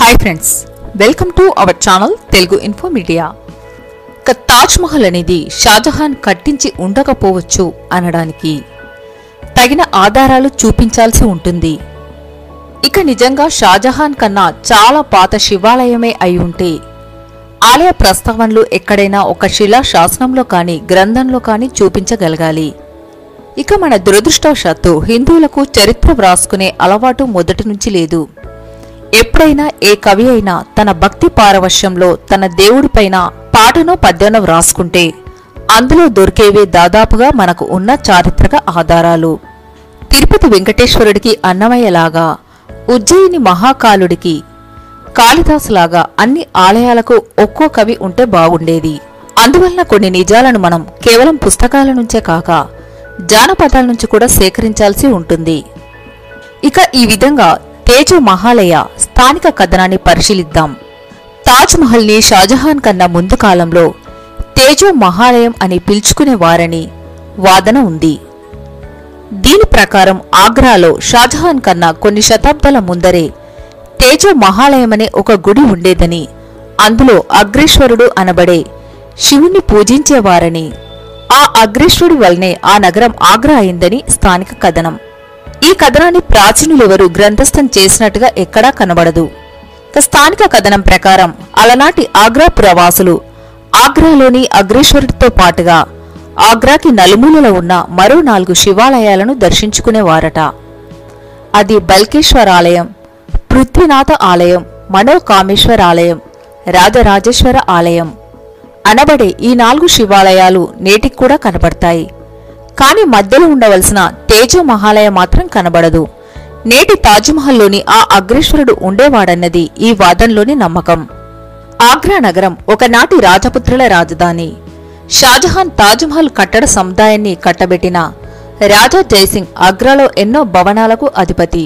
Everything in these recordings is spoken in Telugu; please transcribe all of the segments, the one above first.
hi friends welcome to our channel Telugu info media ఇక తాజ్ మహల్ అనేది షాజహాన్ కట్టించి ఉండకపోవచ్చు అనడానికి తగిన ఆధారాలు చూపించాల్సి ఉంటుంది ఇక నిజంగా షాజహాన్ కన్నా చాలా పాత శివాలయమే అయి ఉంటే ఆలయ ప్రస్తావనలు ఎక్కడైనా ఒక శిలా శాసనంలో కానీ గ్రంథంలో కానీ చూపించగలగాలి ఇక మన దురదృష్టవశాత్తు హిందువులకు చరిత్ర వ్రాసుకునే అలవాటు మొదటి నుంచి లేదు ఎప్పుడైనా ఏ కవి అయినా తన భక్తి పారవశ్యంలో తన దేవుడిపైన పాటనో పద్యానో వ్రాసుకుంటే అందులో దొరికేవే దాదాపుగా మనకు ఉన్న చారిత్రక ఆధారాలు తిరుపతి వెంకటేశ్వరుడికి అన్నమయ్యలాగా ఉజ్జయిని మహాకాలుడికి కాళిదాసులాగా అన్ని ఆలయాలకు ఒక్కో కవి ఉంటే బాగుండేది అందువలన కొన్ని నిజాలను మనం కేవలం పుస్తకాల నుంచే కాక జానపదాల నుంచి కూడా సేకరించాల్సి ఉంటుంది ఇక ఈ విధంగా తేజు మహాలయ స్థానిక కథనాన్ని పరిశీలిద్దాం తాజ్ మహల్ని షాజహాన్ కన్నా ముందు కాలంలో తేజో మహాలయం అని పిలుచుకునేవారని వాదన ఉంది దీని ప్రకారం ఆగ్రాలో షాజహాన్ కన్నా కొన్ని శతాబ్దాల ముందరే తేజో మహాలయమనే ఒక గుడి ఉండేదని అందులో అగ్రేశ్వరుడు అనబడే శివుణ్ణి పూజించేవారని ఆ అగ్రేశ్వరుడి వల్లనే ఆ నగరం ఆగ్రా అయిందని స్థానిక కథనం ఈ కథనాన్ని ప్రాచీనులెవరు గ్రంథస్థం చేసినట్టుగా ఎక్కడా కనబడదు ఇక స్థానిక కథనం ప్రకారం అలనాటి ఆగ్రా పురవాసులు ఆగ్రాలోని అగ్రేశ్వరుడితో పాటుగా ఆగ్రాకి నలుమూలలో ఉన్న మరో నాలుగు శివాలయాలను దర్శించుకునేవారట అది బల్కేశ్వర ఆలయం పృథ్వీనాథ ఆలయం మనోకామేశ్వర ఆలయం రాజరాజేశ్వర ఆలయం అనబడే ఈ నాలుగు శివాలయాలు నేటికి కూడా కనబడతాయి కాని మధ్యలో ఉండవలసిన తేజో మహాలయ మాత్రం కనబడదు నేటి తాజ్మహల్లోని ఆ అగ్రేశ్వరుడు ఉండేవాడన్నది ఈ వాదంలోని నమ్మకం ఆగ్రా నగరం ఒకనాటి రాజపుత్రుల రాజధాని షాజహాన్ తాజ్మహల్ కట్టడ సముదాయాన్ని కట్టబెట్టిన రాజా జయసింగ్ ఆగ్రాలో ఎన్నో భవనాలకు అధిపతి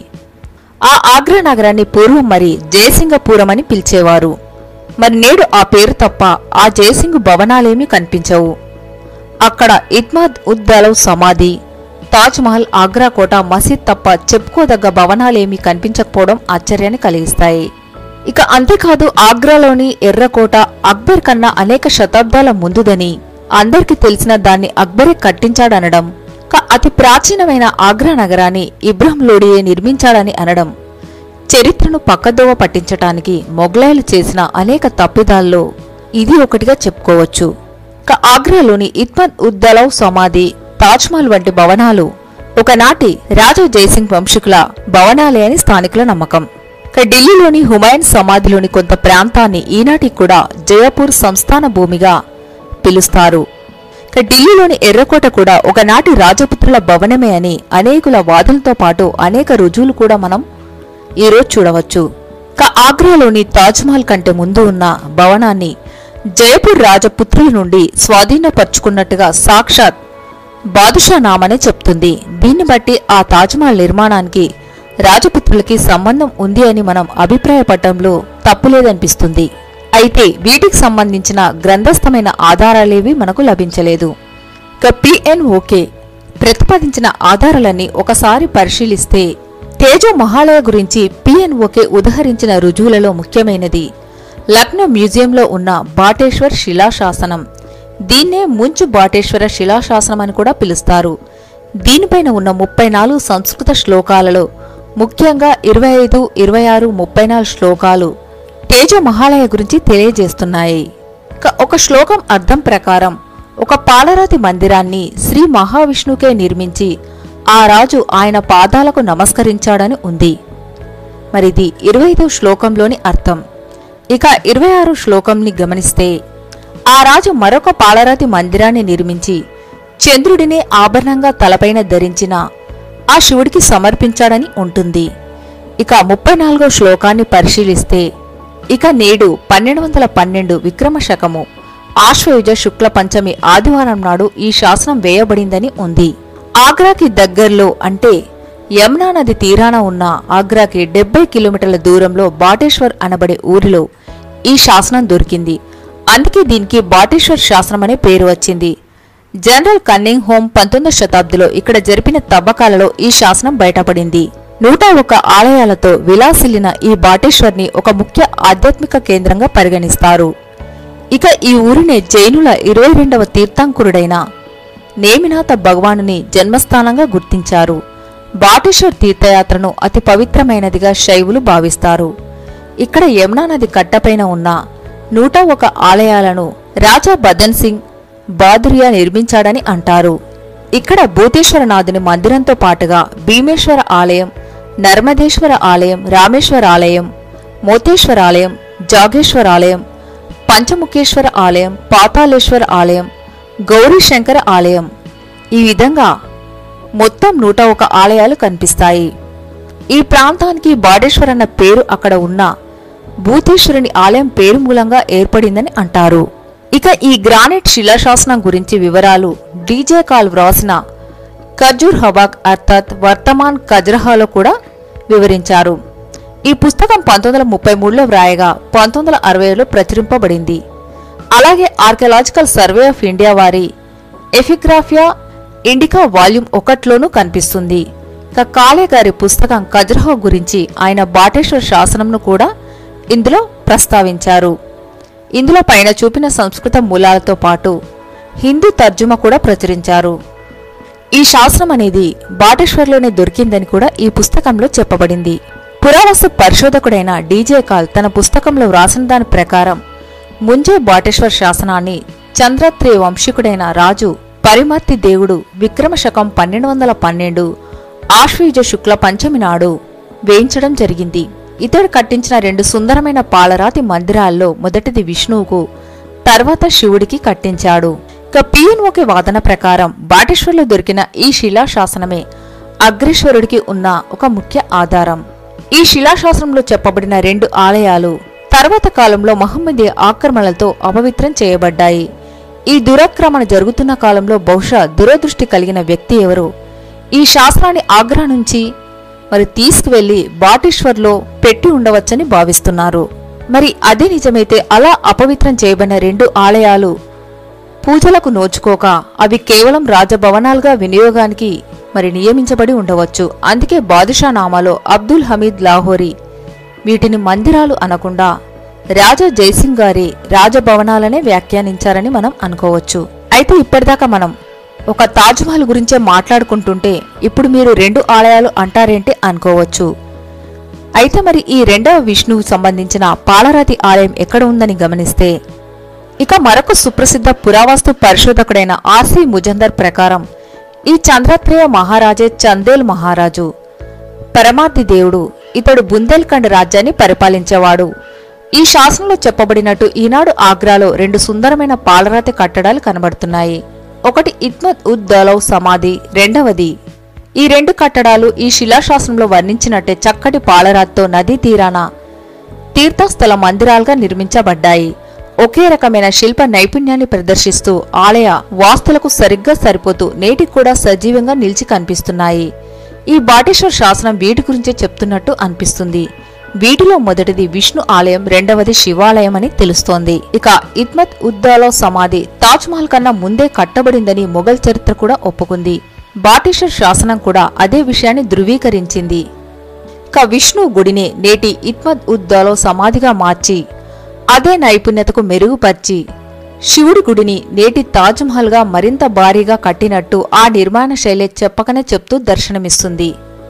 ఆ ఆగ్రా నగరాన్ని పూర్వం మరి జయసింగపురం అని పిలిచేవారు మరి నేడు ఆ పేరు తప్ప ఆ జయసింగ్ భవనాలేమీ కనిపించవు అక్కడ ఇత్మాద్ ఉద్దలవ్ సమాధి తాజ్ మహల్ ఆగ్రా కోట మసీద్ తప్ప చెప్పుకోదగ్గ భవనాలేమీ కనిపించకపోవడం ఆశ్చర్యాన్ని కలిగిస్తాయి ఇక అంతేకాదు ఆగ్రాలోని ఎర్రకోట అక్బర్ కన్నా అనేక శతాబ్దాల ముందుదని అందరికీ తెలిసిన దాన్ని అక్బరే కట్టించాడనడం క- అతి ప్రాచీనమైన ఆగ్రా నగరాన్ని ఇబ్రహం లోడియే నిర్మించాడని అనడం చరిత్రను పక్కదోవ పట్టించటానికి మొఘలాయలు చేసిన అనేక తప్పిదాల్లో ఇది ఒకటిగా చెప్పుకోవచ్చు ఇక ఆగ్రాలోని ఇత్మద్ ఉద్దలవ్ సమాధి తాజ్మహల్ వంటి భవనాలు ఒకనాటి రాజా జయసింగ్ వంశీకుల భవనాలే అని స్థానికుల నమ్మకం ఇక ఢిల్లీలోని హుమాయూన్ సమాధిలోని కొంత ప్రాంతాన్ని ఈనాటికి కూడా జయపూర్ సంస్థాన భూమిగా పిలుస్తారు ఇక ఢిల్లీలోని ఎర్రకోట కూడా ఒకనాటి రాజపుత్రుల భవనమే అని అనేకుల వాదనలతో పాటు అనేక రుజువులు కూడా మనం ఈరోజు చూడవచ్చు ఇక ఆగ్రాలోని తాజ్మహల్ కంటే ముందు ఉన్న భవనాన్ని జయపూర్ రాజపుత్రుల నుండి స్వాధీనపరుచుకున్నట్టుగా సాక్షాత్ బాదుషా నామనే చెప్తుంది దీన్ని బట్టి ఆ తాజ్మహల్ నిర్మాణానికి రాజపుత్రులకి సంబంధం ఉంది అని మనం అభిప్రాయపడటంలో తప్పులేదనిపిస్తుంది అయితే వీటికి సంబంధించిన గ్రంథస్థమైన ఆధారాలేవి మనకు లభించలేదు ఇక పిఎన్ఓకే ప్రతిపాదించిన ఆధారాలన్నీ ఒకసారి పరిశీలిస్తే తేజో మహాలయ గురించి పిఎన్ఓకే ఉదహరించిన రుజువులలో ముఖ్యమైనది లక్నో మ్యూజియంలో ఉన్న బాటేశ్వర్ శిలాశాసనం దీన్నే ముంచు బాటేశ్వర శిలాశాసనం అని కూడా పిలుస్తారు దీనిపైన ఉన్న ముప్పై నాలుగు సంస్కృత శ్లోకాలలో ముఖ్యంగా ఇరవై ఐదు ఇరవై ఆరు ముప్పై నాలుగు శ్లోకాలు తేజ మహాలయ గురించి తెలియజేస్తున్నాయి ఇక ఒక శ్లోకం అర్థం ప్రకారం ఒక పాలరాతి మందిరాన్ని శ్రీ మహావిష్ణుకే నిర్మించి ఆ రాజు ఆయన పాదాలకు నమస్కరించాడని ఉంది మరిది ఇరవై ఐదో శ్లోకంలోని అర్థం ఇక ఇరవై ఆరు శ్లోకంని గమనిస్తే ఆ రాజు మరొక పాలరాతి మందిరాన్ని నిర్మించి చంద్రుడినే ఆభరణంగా తలపైన ధరించిన ఆ శివుడికి సమర్పించాడని ఉంటుంది ఇక ముప్పై నాలుగో శ్లోకాన్ని పరిశీలిస్తే ఇక నేడు పన్నెండు వందల పన్నెండు విక్రమ శకము ఆశ్వయుజ శుక్ల పంచమి ఆదివారం నాడు ఈ శాసనం వేయబడిందని ఉంది ఆగ్రాకి దగ్గర్లో అంటే యమునా నది తీరాన ఉన్న ఆగ్రాకి డెబ్బై కిలోమీటర్ల దూరంలో బాటేశ్వర్ అనబడే ఊరిలో ఈ శాసనం దొరికింది అందుకే దీనికి బాటేశ్వర్ శాసనం అనే పేరు వచ్చింది జనరల్ కన్నింగ్ హోమ్ పంతొమ్మిదవ శతాబ్దిలో ఇక్కడ జరిపిన తవ్వకాలలో ఈ శాసనం బయటపడింది నూట ఒక ఆలయాలతో విలాసిల్లిన ఈ బాటేశ్వర్ని ఒక ముఖ్య ఆధ్యాత్మిక కేంద్రంగా పరిగణిస్తారు ఇక ఈ ఊరినే జైనుల ఇరవై రెండవ తీర్థంకురుడైన నేమినాథ భగవానుని జన్మస్థానంగా గుర్తించారు బాటేశ్వర్ తీర్థయాత్రను అతి పవిత్రమైనదిగా శైవులు భావిస్తారు ఇక్కడ యమునా నది కట్టపైన ఉన్న నూట ఒక ఆలయాలను రాజా బదన్ సింగ్ బాదురియా నిర్మించాడని అంటారు ఇక్కడ భూతేశ్వరనాథుని మందిరంతో పాటుగా భీమేశ్వర ఆలయం నర్మదేశ్వర ఆలయం రామేశ్వర ఆలయం మోతేశ్వర ఆలయం జాగేశ్వర ఆలయం పంచముఖేశ్వర ఆలయం పాతాళేశ్వర ఆలయం గౌరీశంకర ఆలయం ఈ విధంగా మొత్తం నూట ఒక ఆలయాలు కనిపిస్తాయి ఈ ప్రాంతానికి బాడేశ్వర్ అన్న పేరు అక్కడ ఉన్న భూతేశ్వరుని ఆలయం పేరు మూలంగా ఏర్పడిందని అంటారు ఇక ఈ గ్రానైట్ శిలాశాసనం గురించి వివరాలు డీజే కాల్ వ్రాసిన ఖజూర్ హబాక్ అర్థాత్ వర్తమాన్ ఖజ్రహాలో కూడా వివరించారు ఈ పుస్తకం పంతొమ్మిది వందల ముప్పై మూడులో వ్రాయగా పంతొమ్మిది వందల అరవైలో ప్రచురింపబడింది అలాగే ఆర్కియలాజికల్ సర్వే ఆఫ్ ఇండియా వారి ఎఫిగ్రాఫియా ఇండికా వాల్యూమ్ ఒకట్లోనూ కనిపిస్తుంది ఇక కాళే గారి పుస్తకం ఖజ్రహో గురించి ఆయన బాటేశ్వర శాసనంను కూడా ఇందులో ప్రస్తావించారు ఇందులో పైన చూపిన సంస్కృత మూలాలతో పాటు హిందీ తర్జుమా కూడా ప్రచురించారు ఈ శాస్త్రం అనేది బాటేశ్వర్లోనే దొరికిందని కూడా ఈ పుస్తకంలో చెప్పబడింది పురావస్తు పరిశోధకుడైన డీజే కాల్ తన పుస్తకంలో వ్రాసిన దాని ప్రకారం ముంజే బాటేశ్వర్ శాసనాన్ని చంద్రత్రి వంశీకుడైన రాజు పరిమర్తి దేవుడు విక్రమ శకం పన్నెండు వందల పన్నెండు ఆశ్వయుజ శుక్ల పంచమి నాడు వేయించడం జరిగింది ఇతడు కట్టించిన రెండు సుందరమైన పాలరాతి మందిరాల్లో మొదటిది విష్ణువుకు తర్వాత శివుడికి కట్టించాడు ఇక పిఎన్ఓకి వాదన ప్రకారం బాటేశ్వర్లో దొరికిన ఈ శిలాశాసనమే అగ్రేశ్వరుడికి ఉన్న ఒక ముఖ్య ఆధారం ఈ శిలాశాసనంలో చెప్పబడిన రెండు ఆలయాలు తర్వాత కాలంలో మహమ్మదీ ఆక్రమణలతో అపవిత్రం చేయబడ్డాయి ఈ దురాక్రమణ జరుగుతున్న కాలంలో బహుశా దురదృష్టి కలిగిన వ్యక్తి ఎవరు ఈ శాస్త్రాన్ని ఆగ్రా నుంచి మరి తీసుకువెళ్లి బాటేశ్వర్లో పెట్టి ఉండవచ్చని భావిస్తున్నారు మరి అదే నిజమైతే అలా అపవిత్రం చేయబడిన రెండు ఆలయాలు పూజలకు నోచుకోక అవి కేవలం రాజభవనాలుగా వినియోగానికి మరి నియమించబడి ఉండవచ్చు అందుకే బాదుషా నామాలో అబ్దుల్ హమీద్ లాహోరీ వీటిని మందిరాలు అనకుండా రాజా జైసింగ్ గారి రాజభవనాలనే వ్యాఖ్యానించారని మనం అనుకోవచ్చు అయితే ఇప్పటిదాకా మనం ఒక తాజ్మహల్ గురించే మాట్లాడుకుంటుంటే ఇప్పుడు మీరు రెండు ఆలయాలు అంటారేంటి అనుకోవచ్చు అయితే మరి ఈ రెండవ విష్ణువు సంబంధించిన పాలరాతి ఆలయం ఎక్కడ ఉందని గమనిస్తే ఇక మరొక సుప్రసిద్ధ పురావస్తు పరిశోధకుడైన ఆర్సి ముజందర్ ప్రకారం ఈ చంద్రత్రేయ మహారాజే చందేల్ మహారాజు పరమార్థి దేవుడు ఇతడు బుందేల్ఖండ్ రాజ్యాన్ని పరిపాలించేవాడు ఈ శాసనంలో చెప్పబడినట్టు ఈనాడు ఆగ్రాలో రెండు సుందరమైన పాలరాతి కట్టడాలు కనబడుతున్నాయి ఒకటి ఇత్మత్ ఉద్ దౌలవ్ సమాధి రెండవది ఈ రెండు కట్టడాలు ఈ శిలాశాసనంలో వర్ణించినట్టే చక్కటి పాలరాతితో నదీ తీరాన తీర్థస్థల మందిరాలుగా నిర్మించబడ్డాయి ఒకే రకమైన శిల్ప నైపుణ్యాన్ని ప్రదర్శిస్తూ ఆలయ వాస్తులకు సరిగ్గా సరిపోతూ నేటికి కూడా సజీవంగా నిలిచి కనిపిస్తున్నాయి ఈ బాటేశ్వర్ శాసనం వీటి గురించే చెప్తున్నట్టు అనిపిస్తుంది వీటిలో మొదటిది విష్ణు ఆలయం రెండవది శివాలయం అని తెలుస్తోంది ఇక ఇత్మత్ ఉద్దాలో సమాధి తాజ్ మహల్ కన్నా ముందే కట్టబడిందని మొఘల్ చరిత్ర కూడా ఒప్పుకుంది బాటేశ్వర్ శాసనం కూడా అదే విషయాన్ని ధృవీకరించింది ఇక విష్ణు గుడిని నేటి ఇత్మద్ ఉద్దాలో సమాధిగా మార్చి అదే నైపుణ్యతకు మెరుగుపర్చి శివుడి గుడిని నేటి తాజ్మహల్గా మరింత భారీగా కట్టినట్టు ఆ నిర్మాణ శైలి చెప్పకనే చెప్తూ దర్శనమిస్తుంది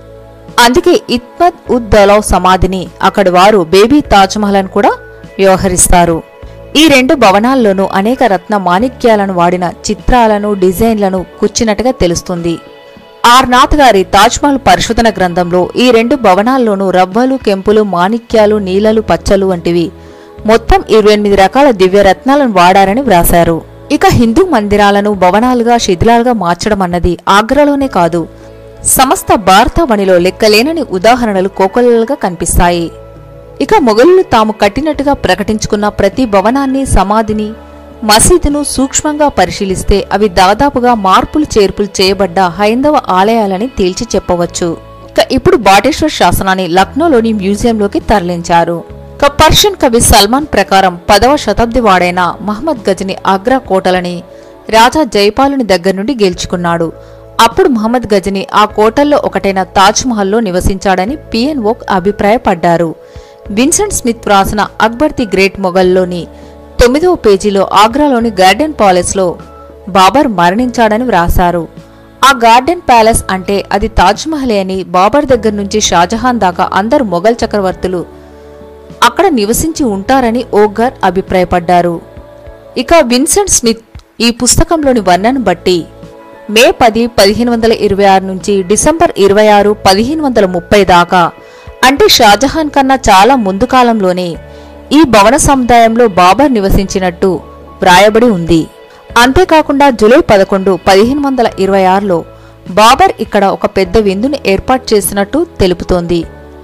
అందుకే ఇత్మద్ ఉద్ దౌలవ్ సమాధిని అక్కడి వారు బేబీ తాజ్మహల్ అని కూడా వ్యవహరిస్తారు ఈ రెండు భవనాల్లోనూ అనేక రత్న మాణిక్యాలను వాడిన చిత్రాలను డిజైన్లను కూర్చినట్టుగా తెలుస్తుంది ఆర్నాథ్ గారి తాజ్మహల్ పరిశోధన గ్రంథంలో ఈ రెండు భవనాల్లోనూ రవ్వలు కెంపులు మాణిక్యాలు నీలలు పచ్చలు వంటివి మొత్తం ఇరవై ఎనిమిది రకాల దివ్య రత్నాలను వాడారని వ్రాశారు ఇక హిందూ మందిరాలను భవనాలుగా శిథిలాలుగా మార్చడం అన్నది ఆగ్రాలోనే కాదు సమస్త భారతావనిలో లెక్కలేనని ఉదాహరణలు కోకొల్లలుగా కనిపిస్తాయి ఇక మొఘలులు తాము కట్టినట్టుగా ప్రకటించుకున్న ప్రతి భవనాన్ని సమాధిని మసీదును సూక్ష్మంగా పరిశీలిస్తే అవి దాదాపుగా మార్పులు చేర్పులు చేయబడ్డ హైందవ ఆలయాలని తేల్చి చెప్పవచ్చు ఇక ఇప్పుడు బాటేశ్వర్ శాసనాన్ని లక్నోలోని మ్యూజియంలోకి తరలించారు ఇక పర్షియన్ కవి సల్మాన్ ప్రకారం పదవ శతాబ్ది వాడైన మహమ్మద్ గజని ఆగ్రా కోటలని రాజా జైపాలుని దగ్గర నుండి గెలుచుకున్నాడు అప్పుడు మహమ్మద్ గజని ఆ కోటల్లో ఒకటైన తాజ్ మహల్లో నివసించాడని పిఎన్ ఓక్ అభిప్రాయపడ్డారు విన్సెంట్ స్మిత్ వ్రాసిన అక్బర్ ది గ్రేట్ మొఘల్లోని తొమ్మిదవ పేజీలో ఆగ్రాలోని గార్డెన్ ప్యాలెస్లో బాబర్ మరణించాడని వ్రాశారు ఆ గార్డెన్ ప్యాలెస్ అంటే అది తాజ్ మహలే అని బాబర్ దగ్గర నుంచి షాజహాన్ దాకా అందరు మొఘల్ చక్రవర్తులు అక్కడ నివసించి ఉంటారని ఓగర్ అభిప్రాయపడ్డారు ఇక విన్సెంట్ స్మిత్ ఈ పుస్తకంలోని వర్ణను బట్టి మే పది పదిహేను వందల ఇరవై ఆరు నుంచి డిసెంబర్ ఇరవై ఆరు పదిహేను వందల ముప్పై దాకా అంటే షాజహాన్ కన్నా చాలా ముందు కాలంలోనే ఈ భవన సముదాయంలో బాబర్ నివసించినట్టు వ్రాయబడి ఉంది అంతేకాకుండా జూలై పదకొండు పదిహేను వందల ఇరవై ఆరులో బాబర్ ఇక్కడ ఒక పెద్ద విందుని ఏర్పాటు చేసినట్టు తెలుపుతోంది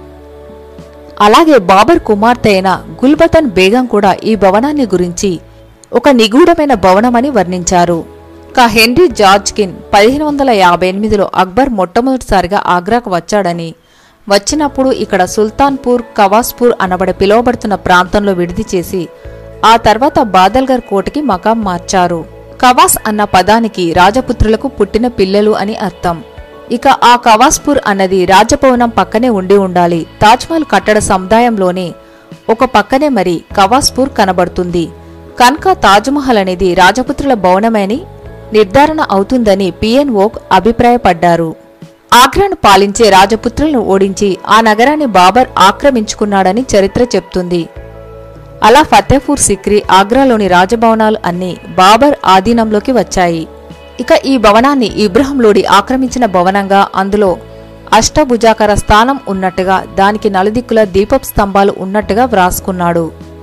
అలాగే బాబర్ కుమార్తె అయిన గుల్బతన్ బేగం కూడా ఈ భవనాన్ని గురించి ఒక నిగూఢమైన భవనమని వర్ణించారు కా హెన్రీ జార్జ్ కిన్ పదిహేను వందల యాభై ఎనిమిదిలో అక్బర్ మొట్టమొదటిసారిగా ఆగ్రాకు వచ్చాడని వచ్చినప్పుడు ఇక్కడ సుల్తాన్పూర్ కవాస్పూర్ అనబడే పిలువబడుతున్న ప్రాంతంలో విడిది చేసి ఆ తర్వాత బాదల్గర్ కోటకి మకాం మార్చారు కవాస్ అన్న పదానికి రాజపుత్రులకు పుట్టిన పిల్లలు అని అర్థం ఇక ఆ కవాస్పూర్ అన్నది రాజభవనం పక్కనే ఉండి ఉండాలి తాజ్మహల్ కట్టడ సముదాయంలోనే ఒక పక్కనే మరి కవాస్పూర్ కనబడుతుంది కనుక తాజ్మహల్ అనేది రాజపుత్రుల భవనమని నిర్ధారణ అవుతుందని పిఎన్ ఓక్ అభిప్రాయపడ్డారు ఆగ్రాను పాలించే రాజపుత్రులను ఓడించి ఆ నగరాన్ని బాబర్ ఆక్రమించుకున్నాడని చరిత్ర చెప్తుంది అలా ఫతేపూర్ సిక్రీ ఆగ్రాలోని రాజభవనాలు అన్నీ బాబర్ ఆధీనంలోకి వచ్చాయి ఇక ఈ భవనాన్ని ఇబ్రహం లోడి ఆక్రమించిన భవనంగా అందులో అష్టభుజాకర స్థానం ఉన్నట్టుగా దానికి నలుదిక్కుల దీపపు స్తంభాలు ఉన్నట్టుగా వ్రాసుకున్నాడు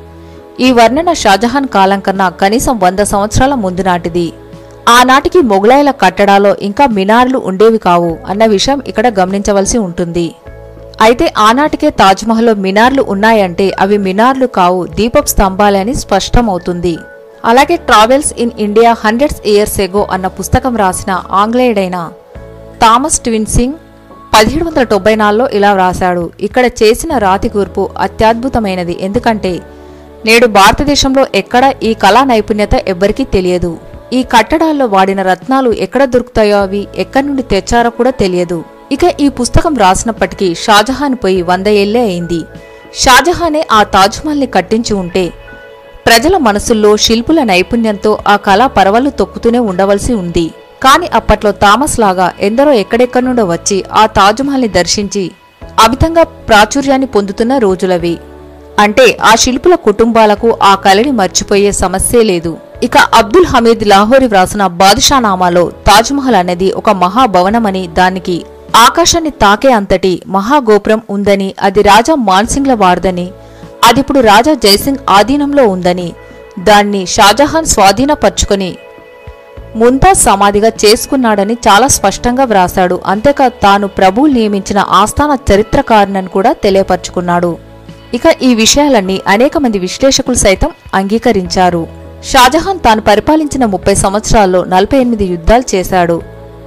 ఈ వర్ణన షాజహాన్ కాలం కన్నా కనీసం వంద సంవత్సరాల ముందు నాటిది ఆనాటికి మొఘలాయిల కట్టడాలో ఇంకా మినార్లు ఉండేవి కావు అన్న విషయం ఇక్కడ గమనించవలసి ఉంటుంది అయితే ఆనాటికే తాజ్మహల్లో మినార్లు ఉన్నాయంటే అవి మినార్లు కావు దీపపు స్తంభాలని స్పష్టమవుతుంది అలాగే travels in India hundreds years ago అన్న పుస్తకం రాసిన ఆంగ్లేయుడైన థామస్ ట్విన్సింగ్ పదిహేడు వందల తొంభై నాలుగులో ఇలా వ్రాశాడు ఇక్కడ చేసిన రాతి కూర్పు అత్యద్భుతమైనది ఎందుకంటే నేడు భారతదేశంలో ఎక్కడ ఈ కళా నైపుణ్యత ఎవ్వరికీ తెలియదు ఈ కట్టడాల్లో వాడిన రత్నాలు ఎక్కడ దొరుకుతాయో అవి ఎక్కడి నుండి తెచ్చారో కూడా తెలియదు ఇక ఈ పుస్తకం రాసినప్పటికీ షాజహాన్ పోయి వంద ఏళ్లే అయింది షాజహానే ఆ తాజ్మహల్ని కట్టించి ఉంటే ప్రజల మనసుల్లో శిల్పుల నైపుణ్యంతో ఆ కళ పరవళ్లు తొక్కుతూనే ఉండవలసి ఉంది కాని అప్పట్లో థామస్ లాగా ఎందరో ఎక్కడెక్కడి నుండో వచ్చి ఆ తాజ్మహల్ని దర్శించి అమితంగా ప్రాచుర్యాన్ని పొందుతున్న రోజులవి అంటే ఆ శిల్పుల కుటుంబాలకు ఆ కళని మర్చిపోయే సమస్యే లేదు ఇక అబ్దుల్ హమీద్ లాహోరి వ్రాసిన బాదుషానామాలో తాజ్మహల్ అనేది ఒక మహాభవనమని దానికి ఆకాశాన్ని తాకే అంతటి మహాగోపురం ఉందని అది రాజా మాన్సింగ్ల వార్దని అదిప్పుడు రాజా జైసింగ్ ఆధీనంలో ఉందని దాన్ని షాజహాన్ స్వాధీనపర్చుకొని ముంతాజ్ సమాధిగా చేసుకున్నాడని చాలా స్పష్టంగా వ్రాశాడు అంతేకాదు తాను ప్రభువులు నియమించిన ఆస్థాన చరిత్రకారునని కూడా తెలియపరుచుకున్నాడు ఇక ఈ విషయాలన్నీ అనేక మంది విశ్లేషకులు సైతం అంగీకరించారు షాజహాన్ తాను పరిపాలించిన ముప్పై సంవత్సరాల్లో నలభై ఎనిమిది యుద్ధాలు చేశాడు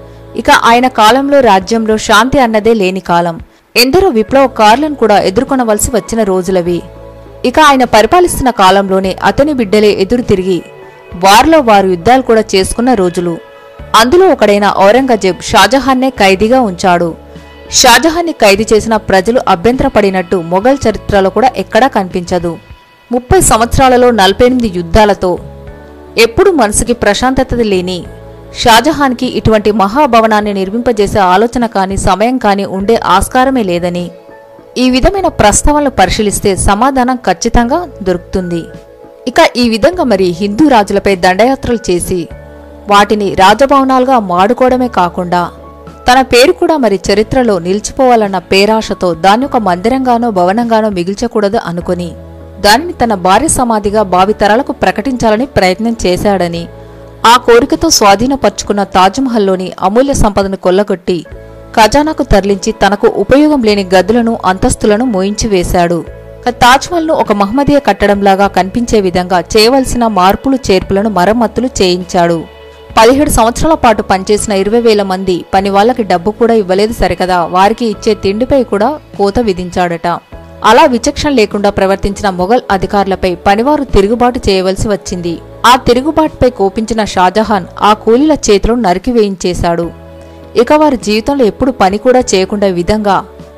ఇక ఆయన కాలంలో రాజ్యంలో శాంతి అన్నదే లేని కాలం ఎందరో విప్లవకారులను కూడా ఎదుర్కొనవలసి వచ్చిన రోజులవి ఇక ఆయన పరిపాలిస్తున్న కాలంలోనే అతని బిడ్డలే ఎదురు తిరిగి వారిలో వారు యుద్ధాలు కూడా చేసుకున్న రోజులు అందులో ఒకడైన ఔరంగజేబ్ షాజహాన్నే ఖైదీగా ఉంచాడు షాజహాన్ని ఖైదీ చేసిన ప్రజలు అభ్యంతరపడినట్టు మొఘల్ చరిత్రలో కూడా ఎక్కడా కనిపించదు ముప్పై సంవత్సరాలలో నలభై ఎనిమిది యుద్ధాలతో ఎప్పుడు మనసుకి ప్రశాంతత లేని షాజహాన్కి ఇటువంటి మహాభవనాన్ని నిర్మింపజేసే ఆలోచన కాని సమయం కాని ఉండే ఆస్కారమే లేదని ఈ విధమైన ప్రస్తావనలు పరిశీలిస్తే సమాధానం ఖచ్చితంగా దొరుకుతుంది ఇక ఈ విధంగా మరి హిందూ రాజులపై దండయాత్రలు చేసి వాటిని రాజభవనాలుగా మాడుకోవడమే కాకుండా తన పేరు కూడా మరి చరిత్రలో నిలిచిపోవాలన్న పేరాశతో దాన్ని ఒక మందిరంగానో భవనంగానో మిగిల్చకూడదు అనుకుని దానిని తన భార్య సమాధిగా భావితరాలకు ప్రకటించాలని ప్రయత్నం చేశాడని ఆ కోరికతో స్వాధీనపర్చుకున్న తాజ్మహల్లోని అమూల్య సంపదను కొల్లగొట్టి ఖజానాకు తరలించి తనకు ఉపయోగం లేని గదులను అంతస్తులను మోయించి వేశాడు క- తాజ్మహల్ను ఒక మహమ్మదీయ కట్టడంలాగా కనిపించే విధంగా చేయవలసిన మార్పులు చేర్పులను మరమ్మతులు చేయించాడు పదిహేడు సంవత్సరాల పాటు పనిచేసిన ఇరవై వేల మంది పని వాళ్ళకి డబ్బు కూడా ఇవ్వలేదు సరికదా వారికి ఇచ్చే తిండిపై కూడా కోత విధించాడట అలా విచక్షణ లేకుండా ప్రవర్తించిన మొఘల్ అధికారులపై పనివారు తిరుగుబాటు చేయవలసి వచ్చింది ఆ తిరుగుబాటుపై కోపించిన షాజహాన్ ఆ కూలీల చేతులను నరికివేయించేశాడు ఇక వారి జీవితంలో ఎప్పుడు పని కూడా చేయకుండా విధంగా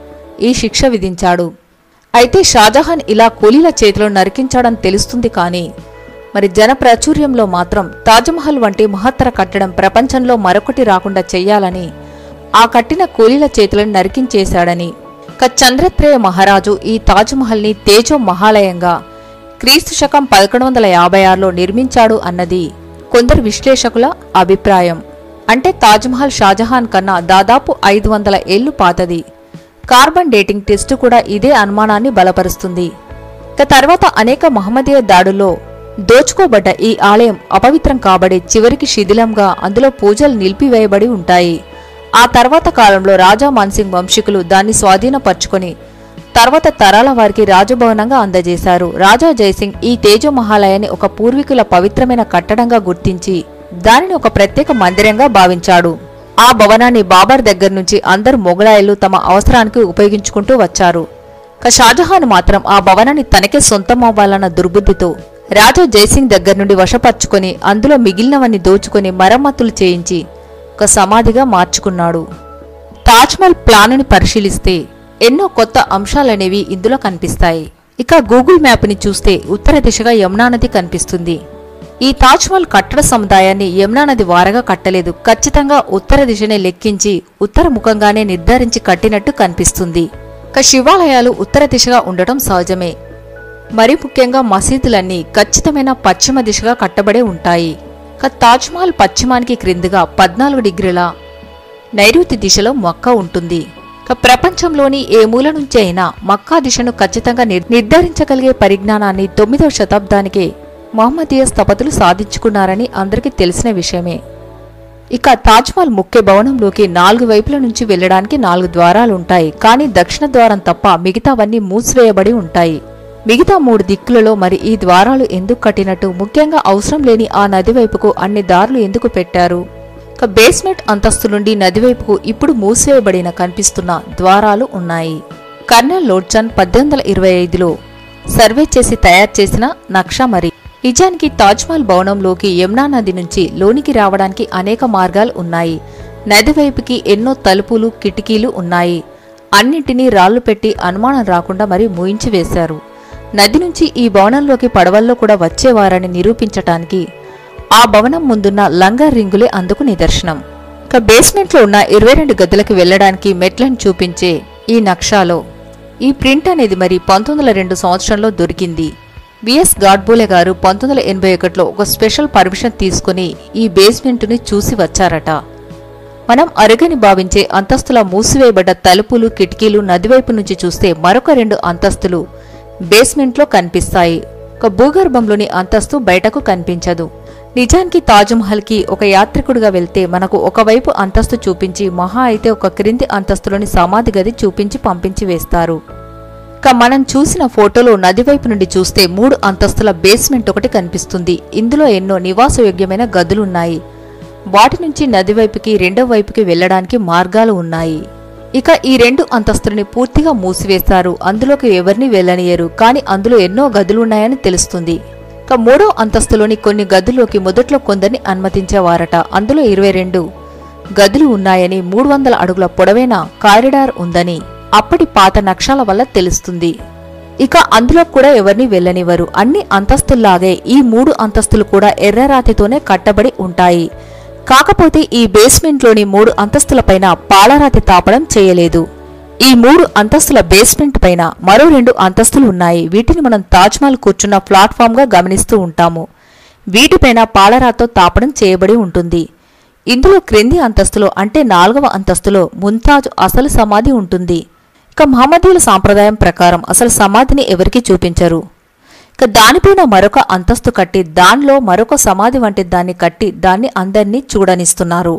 ఈ శిక్ష విధించాడు అయితే షాజహాన్ ఇలా కూలీల చేతిలో నరికించాడని తెలుస్తుంది కానీ మరి జన ప్రాచుర్యంలో మాత్రం తాజ్మహల్ వంటి మహత్తర కట్టడం ప్రపంచంలో మరొకటి రాకుండా చెయ్యాలని ఆ కట్టిన కూలీల చేతులను నరికించేశాడని ఇక చంద్రత్రేయ మహారాజు ఈ తాజ్మహల్ని తేజో మహాలయంగా క్రీస్తు శకం పదకొండు వందల యాభై ఆరులో నిర్మించాడు అన్నది కొందరు విశ్లేషకుల అభిప్రాయం అంటే తాజ్మహల్ షాజహాన్ కన్నా దాదాపు ఐదు వందల ఏళ్లు పాతది కార్బన్ డేటింగ్ టెస్టు కూడా ఇదే అనుమానాన్ని బలపరుస్తుంది ఇక తర్వాత అనేక మహమ్మదీయ దాడుల్లో దోచుకోబడ్డ ఈ ఆలయం అపవిత్రం కాబడి చివరికి శిథిలంగా అందులో పూజలు నిలిపివేయబడి ఉంటాయి ఆ తర్వాత కాలంలో రాజా మాన్సింగ్ వంశీకులు దాన్ని స్వాధీనపరుచుకొని తర్వాత తరాల వారికి రాజభవనంగా అందజేశారు రాజా జయసింగ్ ఈ తేజో మహాలయాన్ని ఒక పూర్వీకుల పవిత్రమైన కట్టడంగా గుర్తించి దానిని ఒక ప్రత్యేక మందిరంగా భావించాడు ఆ భవనాన్ని బాబర్ దగ్గర నుంచి అందరు మొఘలాయలు తమ అవసరానికి ఉపయోగించుకుంటూ వచ్చారు ఇక షాజహాన్ మాత్రం ఆ భవనాన్ని తనకే సొంతం అవ్వాలన్న దుర్బుద్ధితో రాజా జయసింగ్ దగ్గర నుండి వశపరుచుకొని అందులో మిగిలినవన్నీ దోచుకొని మరమ్మతులు చేయించి ఒక సమాధిగా మార్చుకున్నాడు తాజ్మహల్ ప్లానుని పరిశీలిస్తే ఎన్నో కొత్త అంశాలనేవి ఇందులో కనిపిస్తాయి ఇక గూగుల్ మ్యాప్ని చూస్తే ఉత్తర దిశగా యమునా నది కనిపిస్తుంది ఈ తాజ్మహల్ కట్టడ సముదాయాన్ని యమునా నది వారగా కట్టలేదు ఖచ్చితంగా ఉత్తర దిశనే లెక్కించి ఉత్తర ముఖంగానే నిర్ధారించి కట్టినట్టు కనిపిస్తుంది ఇక శివాలయాలు ఉత్తర దిశగా ఉండటం సహజమే మరి ముఖ్యంగా మసీదులన్నీ ఖచ్చితమైన పశ్చిమ దిశగా కట్టబడే ఉంటాయి ఇక తాజ్మహల్ పశ్చిమానికి క్రిందుగా పద్నాలుగు డిగ్రీల నైరుతి దిశలో మక్కా ఉంటుంది ఇక ప్రపంచంలోని ఏ మూల నుంచి అయినా మక్కా దిశను ఖచ్చితంగా నిర్- నిర్ధారించగలిగే పరిజ్ఞానాన్ని తొమ్మిదవ శతాబ్దానికే మహమ్మదీయ స్థపతులు సాధించుకున్నారని అందరికీ తెలిసిన విషయమే ఇక తాజ్మహల్ ముఖ్య భవనంలోకి నాలుగు వైపుల నుంచి వెళ్ళడానికి నాలుగు ద్వారాలుంటాయి కానీ దక్షిణ ద్వారం తప్ప మిగతావన్నీ మూసివేయబడి ఉంటాయి మిగతా మూడు దిక్కులలో మరి ఈ ద్వారాలు ఎందుకు కట్టినట్టు ముఖ్యంగా అవసరం లేని ఆ నది వైపుకు అన్ని దారులు ఎందుకు పెట్టారు ఇక బేస్మెంట్ అంతస్తు నుండి నదివైపుకు ఇప్పుడు మూసివేయబడిన కనిపిస్తున్న ద్వారాలు ఉన్నాయి కర్నల్ లోడ్చన్ పద్దెనిమిది వందల ఇరవై ఐదులో సర్వే చేసి తయారు చేసిన నక్షా మరి నిజానికి తాజ్మహల్ భవనంలోకి యమునా నది నుంచి లోనికి రావడానికి అనేక మార్గాలు ఉన్నాయి నది వైపుకి ఎన్నో తలుపులు కిటికీలు ఉన్నాయి అన్నింటినీ రాళ్లు పెట్టి అనుమానం రాకుండా మరి మూయించి వేశారు నది నుంచి ఈ భవనంలోకి పడవల్లో కూడా వచ్చేవారని నిరూపించటానికి ఆ భవనం ముందున్న లంగర్ రింగులే అందుకు నిదర్శనం ఇక బేస్మెంట్లో ఉన్న ఇరవై రెండు గదులకు వెళ్లడానికి మెట్లను చూపించే ఈ నక్షాలో ఈ ప్రింట్ అనేది మరి పంతొమ్మిది వందల రెండు సంవత్సరంలో దొరికింది విఎస్ గాడ్బోలే గారు పంతొమ్మిది వందల ఎనభై ఒకటిలో ఒక స్పెషల్ పర్మిషన్ తీసుకుని ఈ బేస్మెంట్ని చూసి వచ్చారట మనం అరుగని భావించే అంతస్తుల మూసివేయబడ్డ తలుపులు కిటికీలు నదివైపు నుంచి చూస్తే మరొక రెండు అంతస్తులు బేస్మెంట్లో కనిపిస్తాయి ఒక భూగర్భంలోని అంతస్తు బయటకు కనిపించదు నిజానికి తాజ్మహల్కి ఒక యాత్రికుడిగా వెళ్తే మనకు ఒకవైపు అంతస్తు చూపించి మహా అయితే ఒక క్రింది అంతస్తులోని సమాధి గది చూపించి పంపించి వేస్తారు ఇక మనం చూసిన ఫోటోలో నది వైపు నుండి చూస్తే మూడు అంతస్తుల బేస్మెంట్ ఒకటి కనిపిస్తుంది ఇందులో ఎన్నో నివాసయోగ్యమైన గదులున్నాయి వాటి నుంచి నది వైపుకి రెండో వైపుకి వెళ్ళడానికి మార్గాలు ఉన్నాయి ఇక ఈ రెండు అంతస్తులని పూర్తిగా మూసివేస్తారు అందులోకి ఎవరిని వెళ్ళనియరు కానీ అందులో ఎన్నో గదులున్నాయని తెలుస్తుంది ఇక మూడో అంతస్తులోని కొన్ని గదుల్లోకి మొదట్లో కొందరిని అనుమతించేవారట అందులో ఇరవై రెండు గదులు ఉన్నాయని మూడు వందల అడుగుల పొడవైన కారిడార్ ఉందని అప్పటి పాత నక్షాల వల్ల తెలుస్తుంది ఇక అందులో కూడా ఎవరిని వెళ్ళనివ్వరు అన్ని అంతస్తుల్లాగే ఈ మూడు అంతస్తులు కూడా ఎర్రరాతితోనే కట్టబడి ఉంటాయి కాకపోతే ఈ బేస్మెంట్లోని మూడు అంతస్తులపైన పాలరాతి తాపడం చేయలేదు ఈ మూడు అంతస్తుల బేస్మెంట్ పైన మరో రెండు అంతస్తులు ఉన్నాయి వీటిని మనం తాజ్మహల్ కూర్చున్న ప్లాట్ఫామ్ గా గమనిస్తూ ఉంటాము వీటిపైన పాలరాతో తాపడం చేయబడి ఉంటుంది ఇందులో క్రింది అంతస్తులో అంటే నాలుగవ అంతస్తులో ముంతాజ్ అసలు సమాధి ఉంటుంది ఇక మహమ్మదీయుల సాంప్రదాయం ప్రకారం అసలు సమాధిని ఎవరికీ చూపించరు ఇక దానిపైన మరొక అంతస్తు కట్టి దానిలో మరొక సమాధి వంటి దాన్ని కట్టి దాన్ని అందరినీ చూడనిస్తున్నారు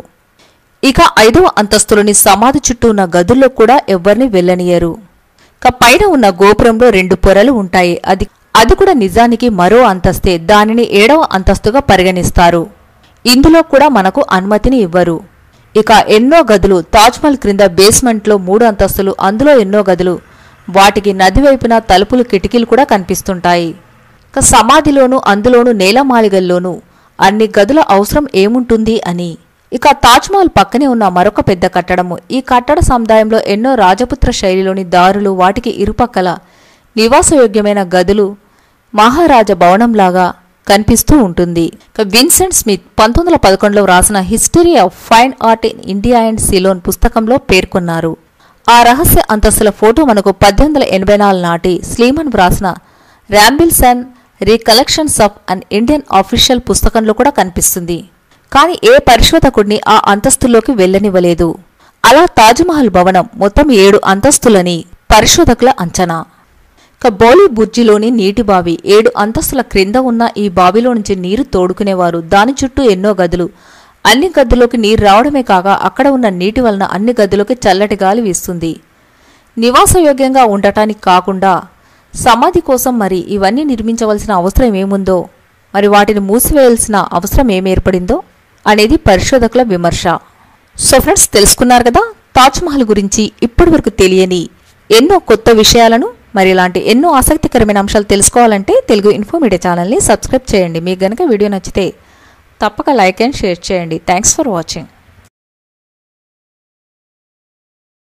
ఇక ఐదవ అంతస్తులోని సమాధి చుట్టూ ఉన్న గదుల్లో కూడా ఎవ్వరిని వెళ్ళనియరు ఇక పైన ఉన్న గోపురంలో రెండు పొరలు ఉంటాయి అది అది కూడా నిజానికి మరో అంతస్తే దానిని ఏడవ అంతస్తుగా పరిగణిస్తారు ఇందులో కూడా మనకు అనుమతిని ఇవ్వరు ఇక ఎన్నో గదులు తాజ్మహల్ క్రింద బేస్మెంట్లో మూడు అంతస్తులు అందులో ఎన్నో గదులు వాటికి నది వైపున తలుపులు కిటికీలు కూడా కనిపిస్తుంటాయి ఇక సమాధిలోనూ అందులోనూ నేలమాళిగల్లోనూ అన్ని గదుల అవసరం ఏముంటుంది అని ఇక తాజ్మహల్ పక్కనే ఉన్న మరొక పెద్ద కట్టడము ఈ కట్టడ సముదాయంలో ఎన్నో రాజపుత్ర శైలిలోని దారులు వాటికి ఇరుపక్కల నివాసయోగ్యమైన గదులు మహారాజ భవనంలాగా కనిపిస్తూ ఉంటుంది ఇక విన్సెంట్ స్మిత్ పంతొమ్మిది వందల పదకొండులో రాసిన history of fine art in India and Ceylon పుస్తకంలో పేర్కొన్నారు ఆ రహస్య అంతస్తుల ఫోటో మనకు పద్దెనిమిది వందల ఎనభై నాలుగు నాటి స్లీమన్ వ్రాసిన rambles and recollections of an Indian official పుస్తకంలో కూడా కనిపిస్తుంది కానీ ఏ పరిశోధకుడిని ఆ అంతస్తులోకి వెళ్ళనివ్వలేదు అలా తాజ్మహల్ భవనం మొత్తం ఏడు అంతస్తులని పరిశోధకుల అంచనా ఇక బౌలి బుర్జిలోని నీటి బావి ఏడు అంతస్తుల క్రింద ఉన్న ఈ బావిలో నుంచి నీరు తోడుకునేవారు దాని చుట్టూ ఎన్నో గదులు అన్ని గదుల్లోకి నీరు రావడమే కాక అక్కడ ఉన్న నీటి వలన అన్ని గదులకి చల్లటి గాలి వీస్తుంది నివాసయోగ్యంగా ఉండటానికి కాకుండా సమాధి కోసం మరి ఇవన్నీ నిర్మించవలసిన అవసరం ఏముందో మరి వాటిని మూసివేయాల్సిన అవసరం ఏం ఏర్పడిందో అనేది పరిశోధకుల విమర్శ సో ఫ్రెండ్స్ తెలుసుకున్నారు కదా తాజ్మహల్ గురించి ఇప్పటివరకు తెలియని ఎన్నో కొత్త విషయాలను మరి ఇలాంటి ఎన్నో ఆసక్తికరమైన అంశాలు తెలుసుకోవాలంటే తెలుగు ఇన్ఫో మీడియా ఛానల్ని సబ్స్క్రైబ్ చేయండి మీకు గనుక వీడియో నచ్చితే తప్పక లైక్ అండ్ షేర్ చేయండి థ్యాంక్స్ ఫర్ వాచింగ్